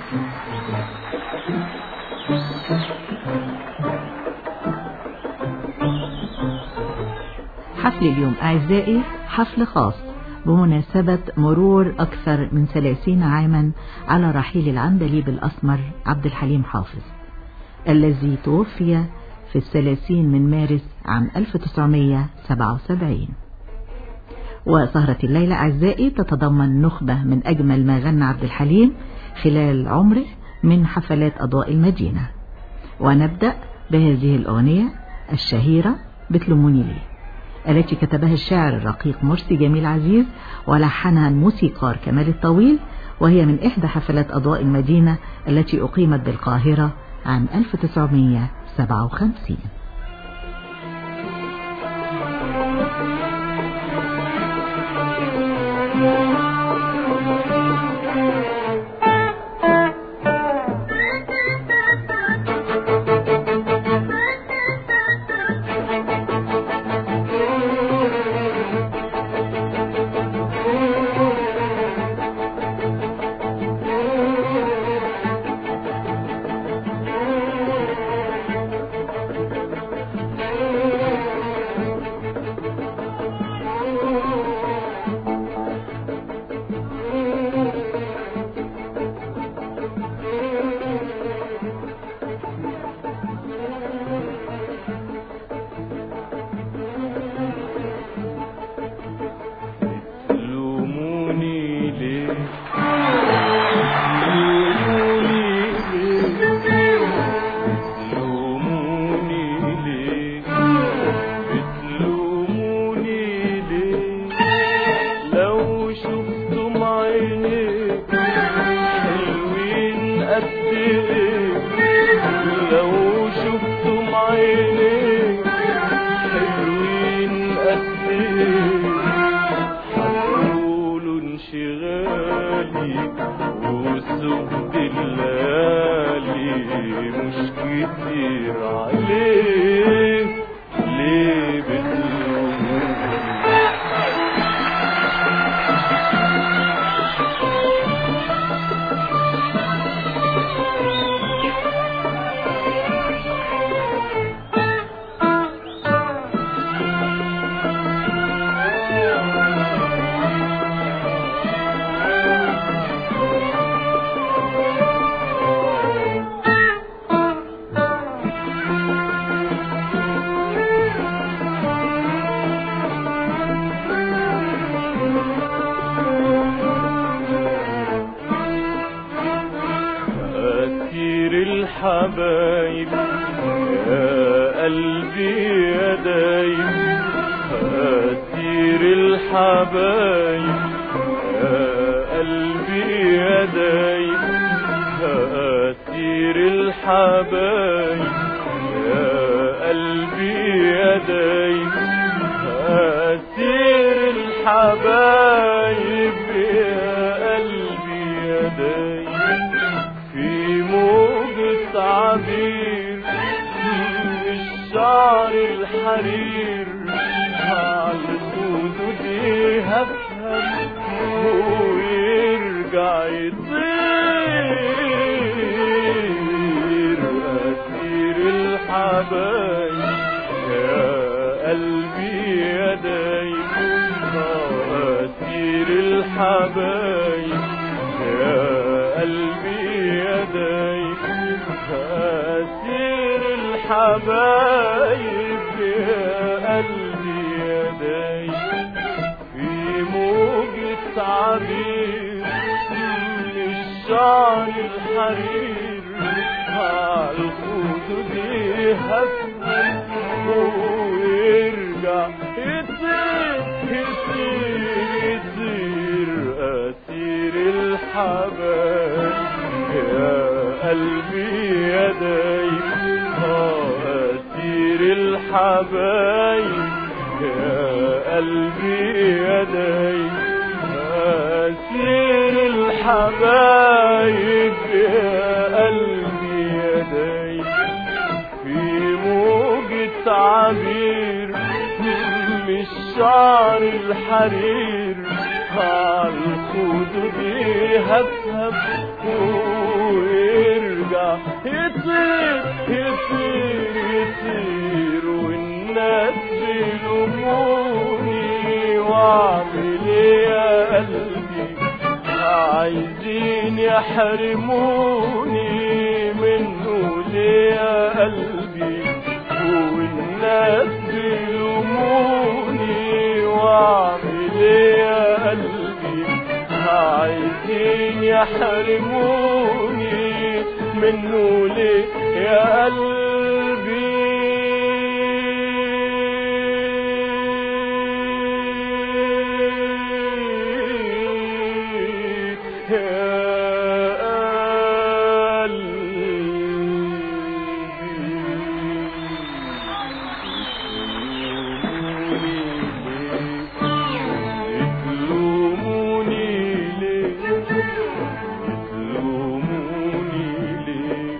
حفل اليوم أعزائي حفل خاص بمناسبة مرور أكثر من ثلاثين عاما على رحيل العندليب الأسمر عبد الحليم حافظ الذي توفي في الثلاثين من مارس عام 1977 وسهرة الليلة أعزائي تتضمن نخبة من أجمل ما غنى عبد الحليم خلال عمره من حفلات أضواء المدينة ونبدأ بهذه الأغنية الشهيرة بتلموني ليه التي كتبها الشاعر الرقيق مرسي جميل عزيز ولحنها الموسيقار كمال الطويل وهي من إحدى حفلات أضواء المدينة التي أقيمت بالقاهرة عام 1957 تلوموني ليه تلوموني ليه بتلوموني ليه بتلوموني ليه لو شفتم عينيك حلوين قد ايه لو شفتم عينيك حلوين قد ايه هتقولوا انشغالي وسب الليالي مش كتير عليه ليه بتلوموني أسير الحبايب يا قلبي يا دايب أسير الحبايب يا قلبي يا دايب أسير الحبايب يا قلبي يا دايب أسير الحبايب يا قلبي يا دايب في موجة عبير الشعر الحرير على الخدود هفهم ويرجع يطير أسير الحبايب يا قلبي يا دايب أسير الحبايب يا قلبي يا دايب أسير الحبايب يا قلبي يا دايب في موجة عبير من الشعر الحرير عالخدود هفهم ويرجع يطير يطير يطير أسير الحبايب يا قلبي يا دايب أسير الحبايب يا قلبي يا دايب أسير الحبايب يا قلبي يا دايب في موجة عبير من الشعر الحرير عالخدود هفهف ويرجع يطير يطير يطير والناس بيلوموني واعمل ايه يا قلبي عايزين يحرموني منه ليه يا قلبي والناس بيلوموني واعمل ايه يا قلبي عايزين يحرموني منه ليه يا قلبي يا بتلوموني ليه بتلوموني ليه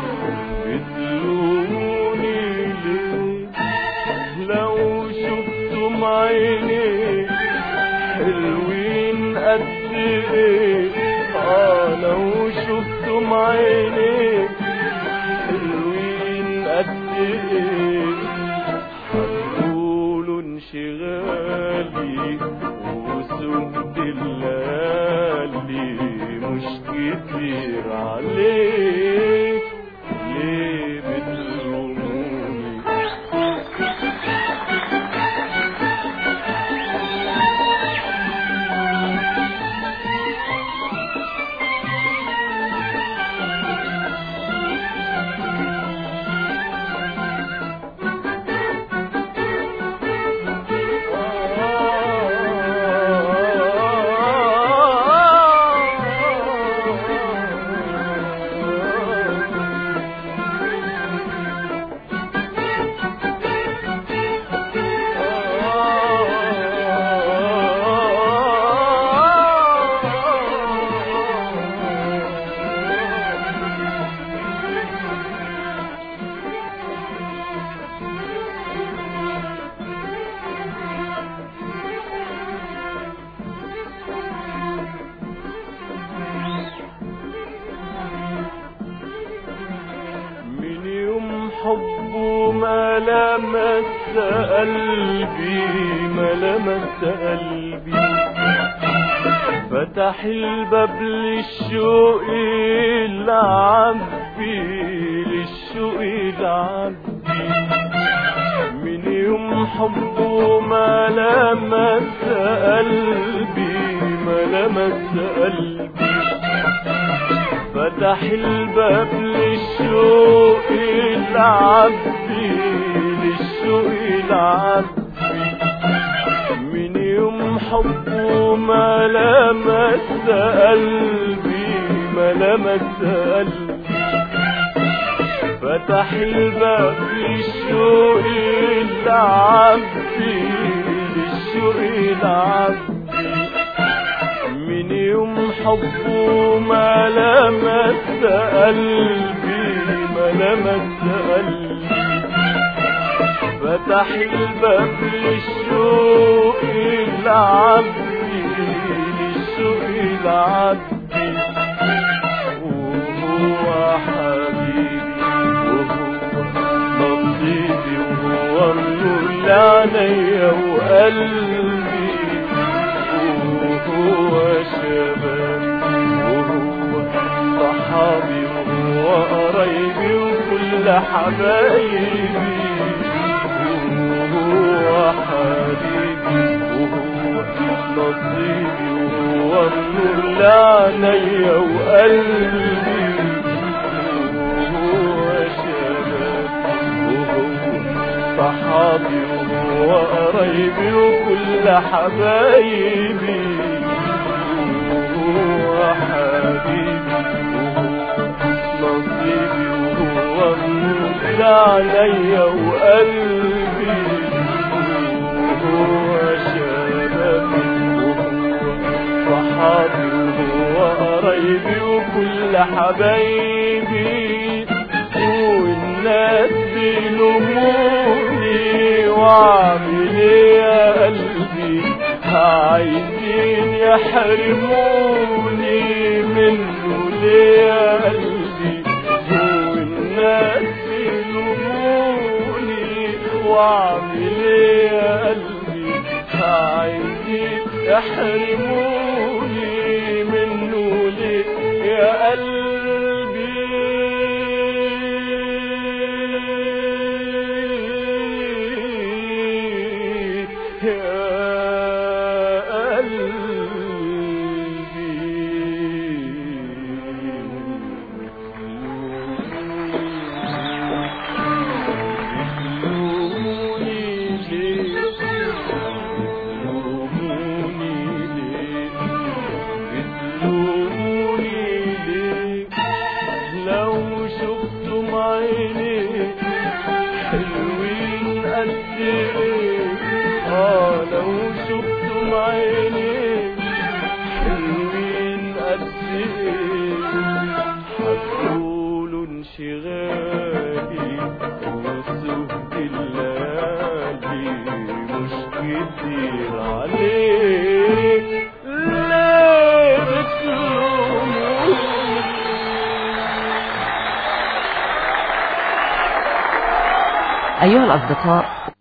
بتلوموني ليه لو شفتم عيني حلوين قد ايه اه لو شفتم عيني حلوين قد ايه هتقولوا انشغالي وسهد الليالي مش كتير عليك ليه بتلوموني من يوم حبه ما لمس قلبي ما لمس قلبي فتح الباب للشوق العبي للشوق العبي من يوم حبه ما لمس قلبي ما لمس قلبي فتح الباب للشوق العبي للشوق العبي من يوم حبه ما لمس قلبي ما لمس قلبي فتح الباب للشوق العبي للشوق العبي من يوم حبه ما لمس قلبي ما لمس قلبي فتح الباب للشوق العبي للشوق العبي وهو حبيبي وهو نصيبي وهو النور لعينيا وقلبي وهو شبابي وهو صحابي وهو قرايبي وكل حبايبي وهو حبيبي وهو نصيبي وهو النور لعينيا وقلبي وهو شبابي وهو صحابي وهو قرايبي وكل حبايبي وهو حبيبي وهو نصيبي وهو النور عليا وقلبي وهو شبابي وهو صحابي وهو قرايبي وكل حبايبي والناس بيلوموني واعمل ايه يا قلبي عايزين يحرموني منه ليه يا قلبي تحرموني منه ليه يا قلبي يا لو شفتم عيني حلوين قد ايه اه لو شفتم عيني حلوين قد ايه هتقولوا انشغالي وسهد الليالي مش كتير عليك ليه بتلوموني أيها الأصدقاء